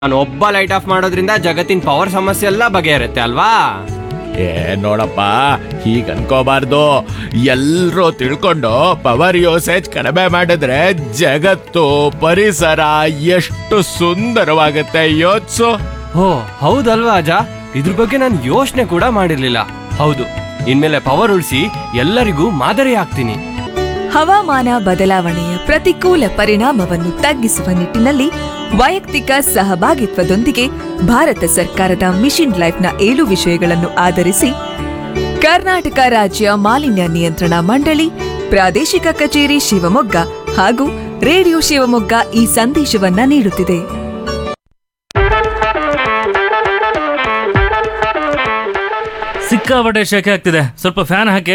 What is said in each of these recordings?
ನಾನು ಒಬ್ಬ light off ಮಾಡೋದ್ರಿಂದ ಜಗತ್ತಿನ ಪವರ್ ಸಮಸ್ಯೆ ಎಲ್ಲ ಬಗೆಹರುತ್ತೆ ಅಲ್ವಾ ಏ ನೋಡಪ್ಪ ಹೀಗ್ ಅನ್ಕೋಬಾರ್ದು ಎಲ್ರೂ ತಿಳ್ಕೊಂಡು ಪವರ್ ಯೂಸೇಜ್ ಕಡಿಮೆ ಮಾಡಿದ್ರೆ ಜಗತ್ತು ಪರಿಸರ ಎಷ್ಟು ಸುಂದರವಾಗುತ್ತೆ ಯೋಚ್ಸು ಓ ಹೌದಲ್ವಾ ಅಜ ಇದ್ರ ಬಗ್ಗೆ ನಾನು ಯೋಚನೆ ಕೂಡ ಮಾಡಿರ್ಲಿಲ್ಲ ಹೌದು ಇನ್ಮೇಲೆ ಪವರ್ ಉಳಿಸಿ ಎಲ್ಲರಿಗೂ ಮಾದರಿ ಆಗ್ತೀನಿ ಹವಾಮಾನ ಬದಲಾವಣೆಯ ಪ್ರತಿಕೂಲ ಪರಿಣಾಮವನ್ನು ತಗ್ಗಿಸುವ ನಿಟ್ಟಿನಲ್ಲಿ ವೈಯಕ್ತಿಕ ಸಹಭಾಗಿತ್ವದೊಂದಿಗೆ ಭಾರತ ಸರ್ಕಾರದ ಮಿಷನ್ ಲೈಫ್ನ ಏಳು ವಿಷಯಗಳನ್ನು ಆಧರಿಸಿ ಕರ್ನಾಟಕ ರಾಜ್ಯ ಮಾಲಿನ್ಯ ನಿಯಂತ್ರಣ ಮಂಡಳಿ ಪ್ರಾದೇಶಿಕ ಕಚೇರಿ ಶಿವಮೊಗ್ಗ ಹಾಗೂ ರೇಡಿಯೋ ಶಿವಮೊಗ್ಗ ಈ ಸಂದೇಶವನ್ನ ನೀಡುತ್ತಿದೆ ಸಿಕ್ಕಾಪಟ್ಟೆ ಶೆಕೆ ಆಗ್ತಿದೆ ಸ್ವಲ್ಪ ಫ್ಯಾನ್ ಹಾಕಿ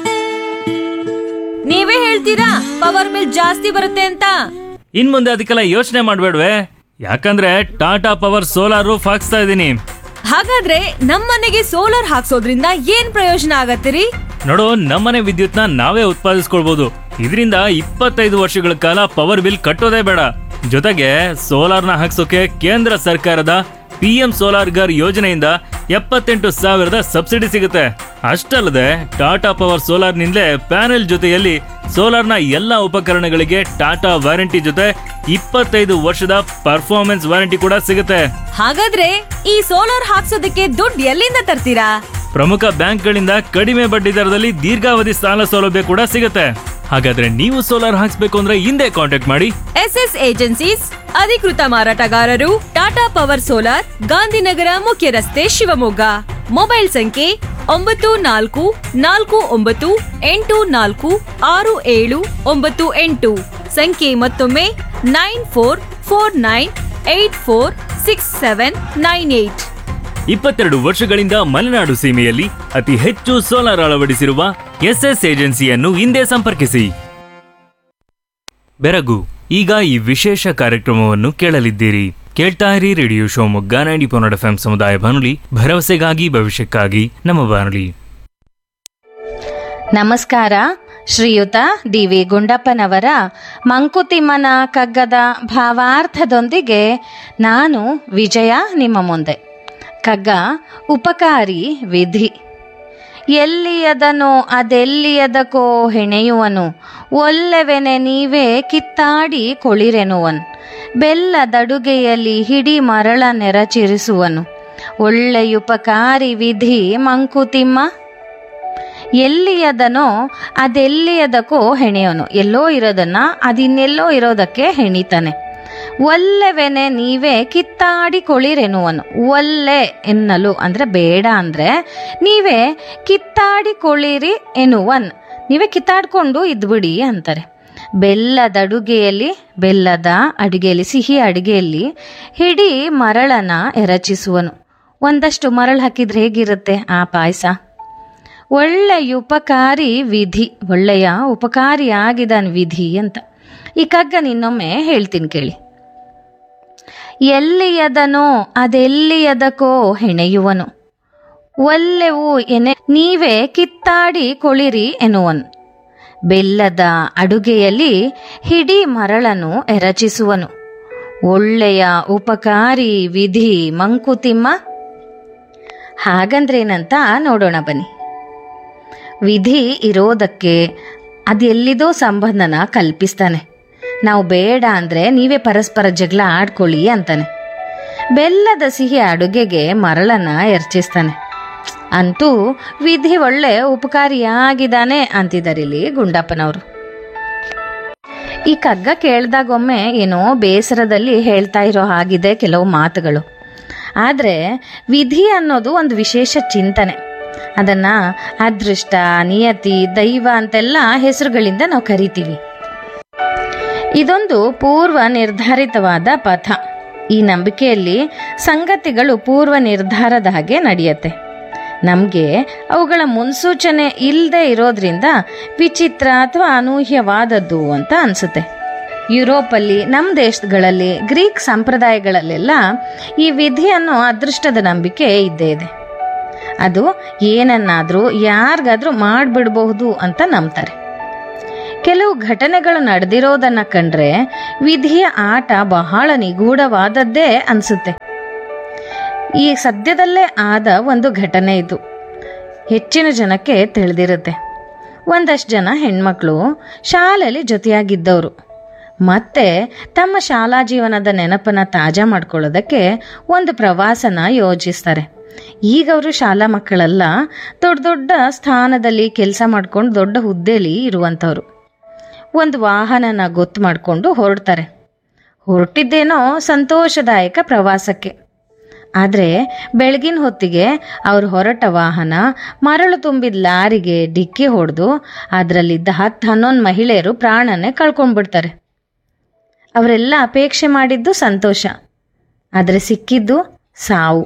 ನೀವೇ ಹೇಳ್ತೀರಾ ಪವರ್ ಬಿಲ್ ಜಾಸ್ತಿ ಬರುತ್ತೆ ಅಂತ ಇನ್ ಮುಂದೆ ಅದಕ್ಕೆಲ್ಲ ಯೋಚನೆ ಮಾಡ್ಬೇಡ್ವೆ ಯಾಕಂದ್ರೆ ಟಾಟಾ ಪವರ್ ಸೋಲಾರು ಫಾಕ್ಸ್ತಾ ಇದ್ದೀನಿ ಹಾಗಾದ್ರೆ ನಮ್ಮನೆಗೆ ಸೋಲಾರ್ ಹಾಕ್ಸೋದ್ರಿಂದ ಏನ್ ಪ್ರಯೋಜನ ಆಗತ್ತಿರಿ ನೋಡು ನಮ್ಮನೆ ವಿದ್ಯುತ್ನ ನಾವೇ ಉತ್ಪಾದಿಸ್ಕೊಳ್ಬಹುದು ಇದರಿಂದ ಇಪ್ಪತ್ತೈದು ವರ್ಷಗಳ ಕಾಲ ಪವರ್ ಬಿಲ್ ಕಟ್ಟೋದೇ ಬೇಡ ಜೊತೆಗೆ ಸೋಲಾರ್ನ ಹಾಕ್ಸೋಕೆ ಕೇಂದ್ರ ಸರ್ಕಾರದ ಪಿ ಎಂ ಸೋಲಾರ್ ಗರ್ ಯೋಜನೆಯಿಂದ ಎಪ್ಪತ್ತೆಂಟು ಸಾವಿರದ ಸಬ್ಸಿಡಿ ಸಿಗುತ್ತೆ ಅಷ್ಟಲ್ಲದೆ ಟಾಟಾ ಪವರ್ ಸೋಲಾರ್ನಿಂದಲೇ ಪ್ಯಾನೆಲ್ ಜೊತೆಯಲ್ಲಿ ಸೋಲಾರ್ನ ಎಲ್ಲ ಉಪಕರಣಗಳಿಗೆ ಟಾಟಾ ವಾರಂಟಿ ಜೊತೆ ಇಪ್ಪತ್ತೈದು ವರ್ಷದ ಪರ್ಫಾರ್ಮೆನ್ಸ್ ವಾರಂಟಿ ಕೂಡ ಸಿಗುತ್ತೆ ಹಾಗಾದ್ರೆ ಈ ಸೋಲಾರ್ ಹಾಕ್ಸೋದಕ್ಕೆ ದುಡ್ಡು ಎಲ್ಲಿಂದ ತರ್ತೀರಾ ಪ್ರಮುಖ ಬ್ಯಾಂಕ್ಗಳಿಂದ ಕಡಿಮೆ ಬಡ್ಡಿ ದರದಲ್ಲಿ ದೀರ್ಘಾವಧಿ ಸಾಲ ಸೌಲಭ್ಯ ಕೂಡ ಸಿಗುತ್ತೆ ಹಾಗಾದ್ರೆ ನೀವು ಸೋಲಾರ್ ಹಾಕ್ಸ್ಬೇಕು ಅಂದ್ರೆ ಹಿಂದೆ ಕಾಂಟ್ಯಾಕ್ಟ್ ಮಾಡಿ ಎಸ್ ಎಸ್ ಏಜೆನ್ಸೀಸ್ ಅಧಿಕೃತ ಮಾರಾಟಗಾರರು ಟಾಟಾ ಪವರ್ ಸೋಲಾರ್ ಗಾಂಧಿನಗರ ಮುಖ್ಯ ರಸ್ತೆ ಶಿವಮೊಗ್ಗ ಮೊಬೈಲ್ ಸಂಖ್ಯೆ ಒಂಬತ್ತು ನಾಲ್ಕು ನಾಲ್ಕು ಒಂಬತ್ತು ಎಂಟು ನಾಲ್ಕು ಆರು ಏಳು ಒಂಬತ್ತು ಎಂಟು ಸಂಖ್ಯೆ ಮತ್ತೊಮ್ಮೆ nine four four nine eight four six seven nine eight ಇಪ್ಪತ್ತೆರಡು ವರ್ಷಗಳಿಂದ ಮಲೆನಾಡು ಸೀಮೆಯಲ್ಲಿ ಅತಿ ಹೆಚ್ಚು ಸೋಲಾರ್ ಅಳವಡಿಸಿರುವ ಎಸ್ಎಸ್ ಏಜೆನ್ಸಿಯನ್ನು ಹಿಂದೆ ಸಂಪರ್ಕಿಸಿ ಬೆರಗು ಈಗ ಈ ವಿಶೇಷ ಕಾರ್ಯಕ್ರಮವನ್ನು ಕೇಳಲಿದ್ದೀರಿ ಕೇಳ್ತಾ ಇರಿ ರೇಡಿಯೋ ಶಿವಮೊಗ್ಗ ನೈಂಟಿ ಪೊನ್ನಡ ಎಫ್ ಸಮುದಾಯ ಬಾನುಲಿ ಭರವಸೆಗಾಗಿ ಭವಿಷ್ಯಕ್ಕಾಗಿ ನಮ್ಮ ಬಾನುಲಿ ನಮಸ್ಕಾರ ಶ್ರೀಯುತ ಡಿ ವಿ ಗುಂಡಪ್ಪನವರ ಮಂಕುತಿಮ್ಮನ ಕಗ್ಗದ ಭಾವಾರ್ಥದೊಂದಿಗೆ ನಾನು ವಿಜಯ ನಿಮ್ಮ ಮುಂದೆ ಕಗ್ಗ ಉಪಕಾರಿ ವಿಧಿ ಎಲ್ಲಿಯದನೋ ಅದೆಲ್ಲಿಯದಕೋ ಹೆಣೆಯುವನು ಒಲ್ಲೆವೆನೆ ನೀವೇ ಕಿತ್ತಾಡಿ ಕೊಳಿರೆನುವನ್ ಬೆಲ್ಲದಡುಗೆಯಲ್ಲಿ ಹಿಡಿ ಮರಳ ನೆರಚಿರಿಸುವನು ಒಳ್ಳೆಯುಪಕಾರಿ ವಿಧಿ ಮಂಕುತಿಮ್ಮ ಎಲ್ಲಿಯದನೋ ಅದೆಲ್ಲಿಯದಕ್ಕೋ ಹೆಣೆಯೋನು ಎಲ್ಲೋ ಇರೋದನ್ನ ಅದಿನ್ನೆಲ್ಲೋ ಇರೋದಕ್ಕೆ ಹೆಣಿತಾನೆ ಒಲ್ಲೆವೆನೆ ನೀವೇ ಕಿತ್ತಾಡಿ ಕೊಳಿರೆನುವನು ಒಲ್ಲೆ ಎನ್ನಲು ಅಂದ್ರೆ ಬೇಡ ಅಂದ್ರೆ ನೀವೇ ಕಿತ್ತಾಡಿ ಕೊಳಿರಿ ಎನ್ನುವನ್ ನೀವೇ ಕಿತ್ತಾಡ್ಕೊಂಡು ಇದ್ಬಿಡಿ ಅಂತಾರೆ ಬೆಲ್ಲದ ಅಡುಗೆಯಲ್ಲಿ ಬೆಲ್ಲದ ಅಡುಗೆಯಲ್ಲಿ ಸಿಹಿ ಅಡುಗೆಯಲ್ಲಿ ಹಿಡಿ ಮರಳನ ಎರಚಿಸುವನು ಒಂದಷ್ಟು ಮರಳು ಹಾಕಿದ್ರೆ ಹೇಗಿರುತ್ತೆ ಆ ಪಾಯಸ ಒಳ್ಳೆಯ ಉಪಕಾರಿ ವಿಧಿ ಒಳ್ಳೆಯ ಉಪಕಾರಿಯಾಗಿದ್ದಾನೆ ವಿಧಿ ಅಂತ ಈ ಕಗ್ಗ ನಿನ್ನೊಮ್ಮೆ ಹೇಳ್ತೀನಿ ಕೇಳಿ ಎಲ್ಲಿಯದನೋ ಅದೆಲ್ಲಿಯದಕೋ ಹೆಣೆಯುವನು ಒಲ್ಲೆವು ಎನೆ ನೀವೇ ಕಿತ್ತಾಡಿ ಕೊಳಿರಿ ಎನ್ನುವನು ಬೆಲ್ಲದ ಅಡುಗೆಯಲ್ಲಿ ಹಿಡಿ ಮರಳನು ಎರಚಿಸುವನು ಒಳ್ಳೆಯ ಉಪಕಾರಿ ವಿಧಿ ಮಂಕುತಿಮ್ಮ ಹಾಗಂದ್ರೇನಂತ ನೋಡೋಣ ಬನ್ನಿ ವಿಧಿ ಇರೋದಕ್ಕೆ ಅದೆಲ್ಲಿದೋ ಸಂಬಂಧನ ಕಲ್ಪಿಸ್ತಾನೆ ನಾವು ಬೇಡ ಅಂದ್ರೆ ನೀವೇ ಪರಸ್ಪರ ಜಗಳ ಆಡ್ಕೊಳ್ಳಿ ಅಂತಾನೆ ಬೆಲ್ಲದ ಸಿಹಿ ಅಡುಗೆಗೆ ಮರಳನ್ನ ಎರಚಿಸ್ತಾನೆ ಅಂತೂ ವಿಧಿ ಒಳ್ಳೆ ಉಪಕಾರಿಯಾಗಿದ್ದಾನೆ ಅಂತಿದ್ದಾರೆ ಇಲ್ಲಿ ಗುಂಡಪ್ಪನವರು ಈ ಕಗ್ಗ ಕೇಳ್ದಾಗೊಮ್ಮೆ ಏನೋ ಬೇಸರದಲ್ಲಿ ಹೇಳ್ತಾ ಇರೋ ಹಾಗಿದೆ ಕೆಲವು ಮಾತುಗಳು ಆದರೆ ವಿಧಿ ಅನ್ನೋದು ಒಂದು ವಿಶೇಷ ಚಿಂತನೆ ಅದನ್ನ ಅದೃಷ್ಟ ನಿಯತಿ ದೈವ ಅಂತೆಲ್ಲ ಹೆಸರುಗಳಿಂದ ನಾವು ಕರಿತೀವಿ ಇದೊಂದು ಪೂರ್ವ ನಿರ್ಧಾರಿತವಾದ ಪಥ ಈ ನಂಬಿಕೆಯಲ್ಲಿ ಸಂಗತಿಗಳು ಪೂರ್ವ ನಿರ್ಧಾರದ ಹಾಗೆ ನಡೆಯುತ್ತೆ ನಮಗೆ ಅವುಗಳ ಮುನ್ಸೂಚನೆ ಇಲ್ಲದೆ ಇರೋದ್ರಿಂದ ವಿಚಿತ್ರ ಅಥವಾ ಅನೂಹ್ಯವಾದದ್ದು ಅಂತ ಅನಿಸುತ್ತೆ ಯುರೋಪಲ್ಲಿ ನಮ್ಮ ದೇಶಗಳಲ್ಲಿ ಗ್ರೀಕ್ ಸಂಪ್ರದಾಯಗಳಲ್ಲೆಲ್ಲ ಈ ವಿಧಿ ಅನ್ನೋ ಅದೃಷ್ಟದ ನಂಬಿಕೆ ಇದ್ದೇ ಇದೆ ಅದು ಏನನ್ನಾದರೂ ಯಾರಿಗಾದ್ರೂ ಮಾಡಿಬಿಡಬಹುದು ಅಂತ ನಂಬ್ತಾರೆ ಕೆಲವು ಘಟನೆಗಳು ನಡೆದಿರೋದನ್ನ ಕಂಡ್ರೆ ವಿಧಿಯ ಆಟ ಬಹಳ ನಿಗೂಢವಾದದ್ದೇ ಅನ್ಸುತ್ತೆ ಈ ಸದ್ಯದಲ್ಲೇ ಆದ ಒಂದು ಘಟನೆ ಇದು ಹೆಚ್ಚಿನ ಜನಕ್ಕೆ ತಿಳಿದಿರುತ್ತೆ ಒಂದಷ್ಟು ಜನ ಹೆಣ್ಮಕ್ಳು ಶಾಲೆಯಲ್ಲಿ ಜೊತೆಯಾಗಿದ್ದವರು ಮತ್ತೆ ತಮ್ಮ ಶಾಲಾ ಜೀವನದ ನೆನಪನ್ನ ತಾಜಾ ಮಾಡ್ಕೊಳ್ಳೋದಕ್ಕೆ ಒಂದು ಪ್ರವಾಸನ ಯೋಜಿಸ್ತಾರೆ ಈಗ ಅವರು ಶಾಲಾ ಮಕ್ಕಳೆಲ್ಲ ದೊಡ್ಡ ದೊಡ್ಡ ಸ್ಥಾನದಲ್ಲಿ ಕೆಲಸ ಮಾಡ್ಕೊಂಡು ದೊಡ್ಡ ಹುದ್ದೆಯಲ್ಲಿ ಇರುವಂಥವ್ರು ಒಂದು ವಾಹನನ ಗೊತ್ತು ಮಾಡಿಕೊಂಡು ಹೊರಡ್ತಾರೆ ಹೊರಟಿದ್ದೇನೋ ಸಂತೋಷದಾಯಕ ಪ್ರವಾಸಕ್ಕೆ ಆದರೆ ಬೆಳಗಿನ ಹೊತ್ತಿಗೆ ಅವ್ರು ಹೊರಟ ವಾಹನ ಮರಳು ತುಂಬಿದ ಲಾರಿಗೆ ಡಿಕ್ಕಿ ಹೊಡೆದು ಅದರಲ್ಲಿದ್ದ ಹತ್ತು ಹನ್ನೊಂದು ಮಹಿಳೆಯರು ಪ್ರಾಣನೇ ಕಳ್ಕೊಂಡ್ಬಿಡ್ತಾರೆ ಅವರೆಲ್ಲ ಅಪೇಕ್ಷೆ ಮಾಡಿದ್ದು ಸಂತೋಷ ಆದರೆ ಸಿಕ್ಕಿದ್ದು ಸಾವು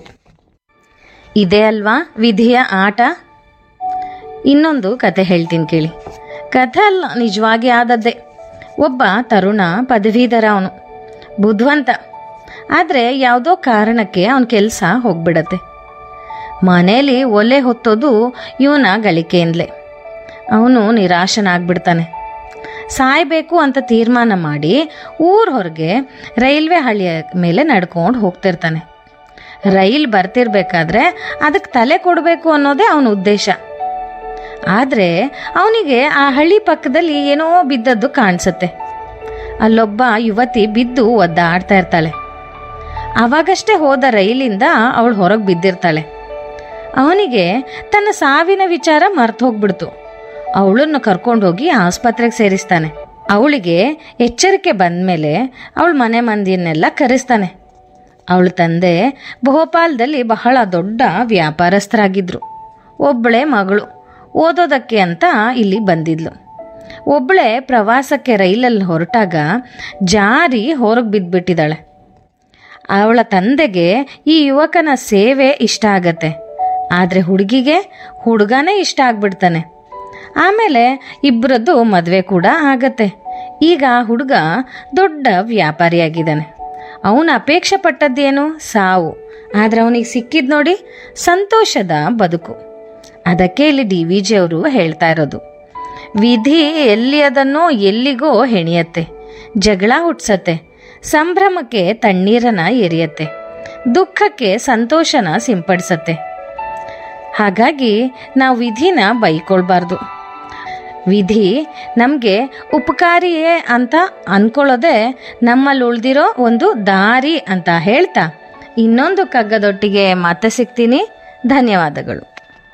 ಇದೇ ಅಲ್ವಾ ವಿಧಿಯ ಆಟ ಇನ್ನೊಂದು ಕತೆ ಹೇಳ್ತೀನಿ ಕೇಳಿ ಕಥೆ ಅಲ್ಲ ನಿಜವಾಗಿ ಆದದ್ದೇ ಒಬ್ಬ ತರುಣ ಪದವೀಧರ ಅವನು ಬುದ್ಧಿವಂತ ಆದರೆ ಯಾವುದೋ ಕಾರಣಕ್ಕೆ ಅವನ ಕೆಲಸ ಹೋಗ್ಬಿಡತ್ತೆ ಮನೇಲಿ ಒಲೆ ಹೊತ್ತೋದು ಇವನ ಗಳಿಕೆಯಿಂದಲೇ ಅವನು ನಿರಾಶನಾಗ್ಬಿಡ್ತಾನೆ ಸಾಯಬೇಕು ಅಂತ ತೀರ್ಮಾನ ಮಾಡಿ ಊರ ಹೊರಗೆ ರೈಲ್ವೆ ಹಳಿಯ ಮೇಲೆ ನಡ್ಕೊಂಡು ಹೋಗ್ತಿರ್ತಾನೆ ರೈಲ್ ಬರ್ತಿರ್ಬೇಕಾದ್ರೆ ಅದಕ್ಕೆ ತಲೆ ಕೊಡಬೇಕು ಅನ್ನೋದೇ ಅವನ ಉದ್ದೇಶ ಆದರೆ ಅವನಿಗೆ ಆ ಹಳ್ಳಿ ಪಕ್ಕದಲ್ಲಿ ಏನೋ ಬಿದ್ದದ್ದು ಕಾಣಿಸುತ್ತೆ ಅಲ್ಲೊಬ್ಬ ಯುವತಿ ಬಿದ್ದು ಒದ್ದಾಡ್ತಾ ಇರ್ತಾಳೆ ಅವಾಗಷ್ಟೇ ಹೋದ ರೈಲಿಂದ ಅವಳು ಹೊರಗೆ ಬಿದ್ದಿರ್ತಾಳೆ ಅವನಿಗೆ ತನ್ನ ಸಾವಿನ ವಿಚಾರ ಮರ್ತು ಹೋಗ್ಬಿಡ್ತು ಅವಳನ್ನು ಕರ್ಕೊಂಡೋಗಿ ಆಸ್ಪತ್ರೆಗೆ ಸೇರಿಸ್ತಾನೆ ಅವಳಿಗೆ ಎಚ್ಚರಿಕೆ ಬಂದಮೇಲೆ ಅವಳ ಮನೆ ಮಂದಿಯನ್ನೆಲ್ಲ ಕರೆಸ್ತಾನೆ ಅವಳ ತಂದೆ ಭೋಪಾಲ್ದಲ್ಲಿ ಬಹಳ ದೊಡ್ಡ ವ್ಯಾಪಾರಸ್ಥರಾಗಿದ್ರು ಒಬ್ಬಳೇ ಮಗಳು ಓದೋದಕ್ಕೆ ಅಂತ ಇಲ್ಲಿ ಬಂದಿದ್ಲು ಒಬ್ಬಳೇ ಪ್ರವಾಸಕ್ಕೆ ರೈಲಲ್ಲಿ ಹೊರಟಾಗ ಜಾರಿ ಹೊರಗೆ ಬಿದ್ದುಬಿಟ್ಟಿದ್ದಾಳೆ ಅವಳ ತಂದೆಗೆ ಈ ಯುವಕನ ಸೇವೆ ಇಷ್ಟ ಆಗತ್ತೆ ಆದರೆ ಹುಡುಗಿಗೆ ಹುಡುಗನೇ ಇಷ್ಟ ಆಗ್ಬಿಡ್ತಾನೆ ಆಮೇಲೆ ಇಬ್ಬರದ್ದು ಮದುವೆ ಕೂಡ ಆಗತ್ತೆ ಈಗ ಆ ಹುಡುಗ ದೊಡ್ಡ ವ್ಯಾಪಾರಿಯಾಗಿದ್ದಾನೆ ಅವನು ಅಪೇಕ್ಷೆ ಪಟ್ಟದ್ದೇನು ಸಾವು ಆದರೆ ಅವನಿಗೆ ಸಿಕ್ಕಿದ್ ನೋಡಿ ಸಂತೋಷದ ಬದುಕು ಅದಕ್ಕೆ ಇಲ್ಲಿ ಡಿ ವಿ ಜಿ ಅವರು ಹೇಳ್ತಾ ಇರೋದು ವಿಧಿ ಎಲ್ಲಿ ಅದನ್ನೋ ಎಲ್ಲಿಗೋ ಹೆಣಿಯತ್ತೆ ಜಗಳ ಹುಟ್ಸತ್ತೆ ಸಂಭ್ರಮಕ್ಕೆ ತಣ್ಣೀರನ ಎರಿಯತ್ತೆ ದುಃಖಕ್ಕೆ ಸಂತೋಷನ ಸಿಂಪಡಿಸತ್ತೆ ಹಾಗಾಗಿ ನಾವು ವಿಧಿನ ಬೈಕೊಳ್ಬಾರ್ದು ವಿಧಿ ನಮಗೆ ಉಪಕಾರಿಯೇ ಅಂತ ಅನ್ಕೊಳ್ಳೋದೇ ನಮ್ಮಲ್ಲಿ ಉಳ್ದಿರೋ ಒಂದು ದಾರಿ ಅಂತ ಹೇಳ್ತಾ ಇನ್ನೊಂದು ಕಗ್ಗದೊಟ್ಟಿಗೆ ಮತ್ತೆ ಸಿಗ್ತೀನಿ ಧನ್ಯವಾದಗಳು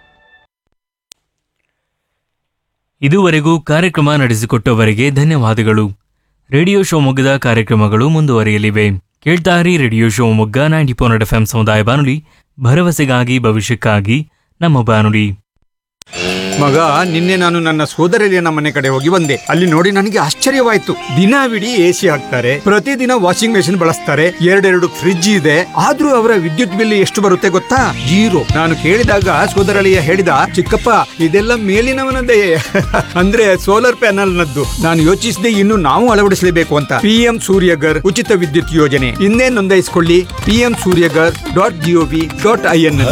ಇದುವರೆಗೂ ಕಾರ್ಯಕ್ರಮ ನಡೆಸಿಕೊಟ್ಟವರಿಗೆ ಧನ್ಯವಾದಗಳು ರೇಡಿಯೋ ಶಿವಮೊಗ್ಗದ ಕಾರ್ಯಕ್ರಮಗಳು ಮುಂದುವರಿಯಲಿವೆ ಕೇಳ್ತಾರಿ radio Shivamogga ninety four F M ಸಮುದಾಯ ಬಾನುಲಿ ಭರವಸೆಗಾಗಿ ಭವಿಷ್ಯಕ್ಕಾಗಿ ನಮ್ಮ ಬಾನುಲಿ ಮಗ ನಿನ್ನೆ ನಾನು ನನ್ನ ಸೋದರಲಿಯ ಮನೆ ಕಡೆ ಹೋಗಿ ಬಂದೆ ಅಲ್ಲಿ ನೋಡಿ ನನಗೆ ಆಶ್ಚರ್ಯವಾಯ್ತು ದಿನವಿಡೀ ಎ ಸಿ ಹಾಕ್ತಾರೆ ಪ್ರತಿದಿನ ವಾಷಿಂಗ್ ಮೆಷಿನ್ ಬಳಸ್ತಾರೆ ಎರಡೆರಡು ಫ್ರಿಡ್ಜ್ ಇದೆ ಆದ್ರೂ ಅವರ ವಿದ್ಯುತ್ ಬಿಲ್ ಎಷ್ಟು ಬರುತ್ತೆ ಗೊತ್ತಾ ಜೀರೋ ನಾನು ಕೇಳಿದಾಗ ಸೋದರಳಿಯ ಹೇಳಿದ ಚಿಕ್ಕಪ್ಪ ಇದೆಲ್ಲ ಮೇಲಿನವನದೇ ಅಂದ್ರೆ ಸೋಲಾರ್ ಪ್ಯಾನಲ್ ನದ್ದು ನಾನು ಯೋಚಿಸಿದೆ ಇನ್ನು ನಾವು ಅಳವಡಿಸಲೇಬೇಕು ಅಂತ ಪಿಎಂ ಸೂರ್ಯಗರ್ ಉಚಿತ ವಿದ್ಯುತ್ ಯೋಜನೆ ಇನ್ನೇ ನೋಂದಾಯಿಸಿಕೊಳ್ಳಿ PM Suryaghar dot G O V dot I N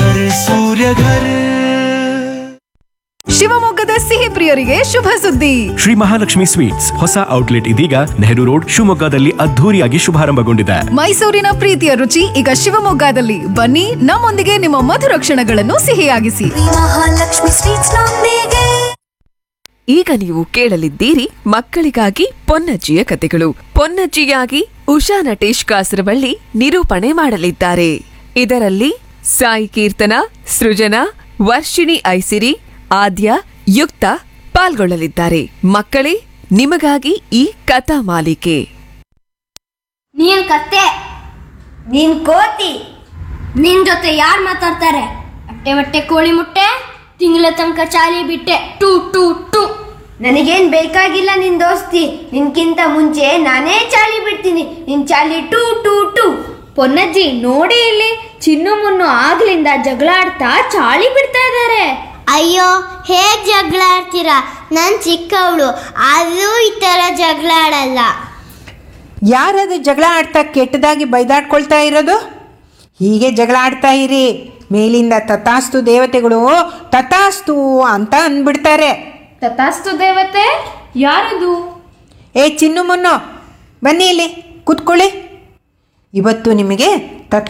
ಶಿವಮೊಗ್ಗದ ಸಿಹಿ ಪ್ರಿಯರಿಗೆ ಶುಭ ಸುದ್ದಿ ಶ್ರೀ ಮಹಾಲಕ್ಷ್ಮಿ ಸ್ವೀಟ್ಸ್ ಹೊಸ ಔಟ್ಲೆಟ್ ಇದೀಗ ನೆಹರು ರೋಡ್ ಶಿವಮೊಗ್ಗದಲ್ಲಿ ಅದ್ಧೂರಿಯಾಗಿ ಶುಭಾರಂಭಗೊಂಡಿದೆ ಮೈಸೂರಿನ ಪ್ರೀತಿಯ ರುಚಿ ಈಗ ಶಿವಮೊಗ್ಗದಲ್ಲಿ ಬನ್ನಿ ನಮ್ಮೊಂದಿಗೆ ನಿಮ್ಮ ಮಧುರ ಕ್ಷಣಗಳನ್ನು ಸಿಹಿಯಾಗಿಸಿ ಮಹಾಲಕ್ಷ್ಮಿ ಸ್ವೀಟ್ಸ್ ನೊಂದಿಗೆ ಈಗ ನೀವು ಕೇಳಲಿದ್ದೀರಿ ಮಕ್ಕಳಿಗಾಗಿ ಪೊನ್ನಜ್ಜಿಯ ಕತೆಗಳು ಪೊನ್ನಜ್ಜಿಯಾಗಿ ಉಷಾ ನಟೇಶ್ ಕಾಸರವಳ್ಳಿ ನಿರೂಪಣೆ ಮಾಡಲಿದ್ದಾರೆ ಇದರಲ್ಲಿ ಸಾಯಿ ಕೀರ್ತನ ಸೃಜನಾ ವರ್ಷಿಣಿ ಐಸಿರಿ ಆದ್ಯ ಯುಕ್ತ ಪಾಲ್ಗೊಳ್ಳಲಿದ್ದಾರೆ ಮಕ್ಕಳೇ ನಿಮಗಾಗಿ ಈ ಕಥಾ ಮಾಲಿಕೆ ನೀನ್ ಕತ್ತೆ ನೀನ್ ಕೋತಿ ನಿನ್ ಜೊತೆ ಯಾರು ಮಾತಾಡ್ತಾರೆ ಅಟ್ಟೆ ಬಟ್ಟೆ ಕೋಳಿ ಮುಟ್ಟೆ ತಿಂಗಳ ತನಕ ಚಾಲಿ ಬಿಟ್ಟೆ ಟು ಟು ಟು ನನಗೇನ್ ಬೇಕಾಗಿಲ್ಲ ನಿನ್ ದೋಸ್ತಿ ನಿನ್ಕಿಂತ ಮುಂಚೆ ನಾನೇ ಚಾಲಿ ಬಿಡ್ತೀನಿ ನಿನ್ ಚಾಲಿ ಟು ಟು ಟು ಪೊನ್ನಜ್ಜಿ ನೋಡಿ ಇಲ್ಲಿ ಚಿನ್ನು ಮುನ್ನು ಆಗ್ಲಿಂದ ಜಗಳ ಆಡ್ತಾ ಚಾಳಿ ಬಿಡ್ತಾ ಇದ್ದಾರೆ ಅಯ್ಯೋ ಹೇಗ್ ಜಗಳ ಆಡ್ತೀರಾ ನಾನ್ ಚಿಕ್ಕವಳು ಆದ್ರೂ ಈ ತರ ಜಗಳ ಆಡಲ್ಲ ಯಾರದು ಜಗಳ ಆಡ್ತಾ ಕೆಟ್ಟದಾಗಿ ಬೈದಾಡ್ಕೊಳ್ತಾ ಇರೋದು ಹೀಗೆ ಜಗಳ ಆಡ್ತಾ ಇರಿ ಮೇಲಿಂದ ತಥಾಸ್ತು ದೇವತೆಗಳು ತಥಾಸ್ತು ಅಂತ ಅಂದ್ಬಿಡ್ತಾರೆ ತಥಾಸ್ತು ದೇವತೆ ಯಾರದು ಏ ಚಿನ್ನು ಮುನ್ನು ಬನ್ನಿ ಇಲ್ಲಿ ಕೂತ್ಕೊಳ್ಳಿ ಇವತ್ತು ನಿಮಗೆ